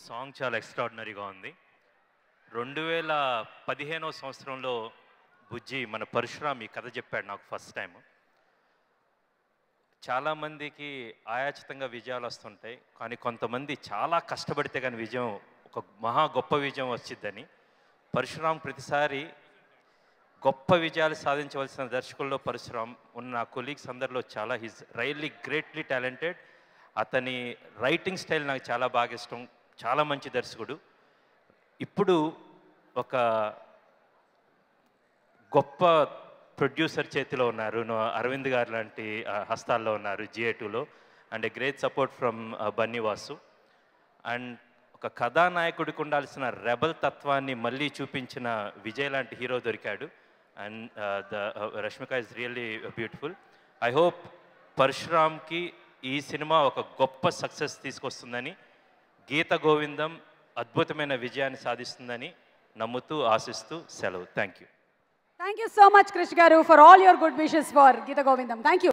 song చాలా ఎక్స్ట్రాడినరీగా ఉంది రెండు వేల పదిహేనవ సంవత్సరంలో బుజ్జి మన పరశురామ్ ఈ కథ చెప్పాడు నాకు ఫస్ట్ టైం చాలామందికి ఆయాచితంగా విజయాలు వస్తుంటాయి కానీ కొంతమంది చాలా కష్టపడితే కానీ విజయం ఒక మహా గొప్ప విజయం వచ్చిద్దని పరశురామ్ ప్రతిసారి గొప్ప విజయాలు సాధించవలసిన దర్శకుల్లో పరశురామ్ ఉన్న నా కొలీగ్స్ అందరిలో చాలా హిజ్ రైల్లీ గ్రేట్లీ టాలెంటెడ్ అతని రైటింగ్ స్టైల్ నాకు చాలా బాగా ఇష్టం చాలా మంచి దర్శకుడు ఇప్పుడు ఒక గొప్ప ప్రొడ్యూసర్ చేతిలో ఉన్నారు నో- అరవింద్ గారు లాంటి ఆ, హస్తాల్లో ఉన్నారు జిఏ టూలో and a great support from Bunny Vasu and ఒక కథానాయకుడికి ఉండాల్సిన రెబల్ తత్వాన్ని మళ్ళీ చూపించిన విజయ్ లాంటి హీరో దొరికాడు and the Rashmika is really beautiful I hope పరశురామ్కి ఈ సినిమా ఒక గొప్ప సక్సెస్ తీసుకొస్తుందని గీత గోవిందం అద్భుతమైన విజయాన్ని సాధిస్తుందని నమ్ముతూ ఆశిస్తూ సెలవు thank you thank you so much Krish garu for all your good wishes for Geetha Govindam thank you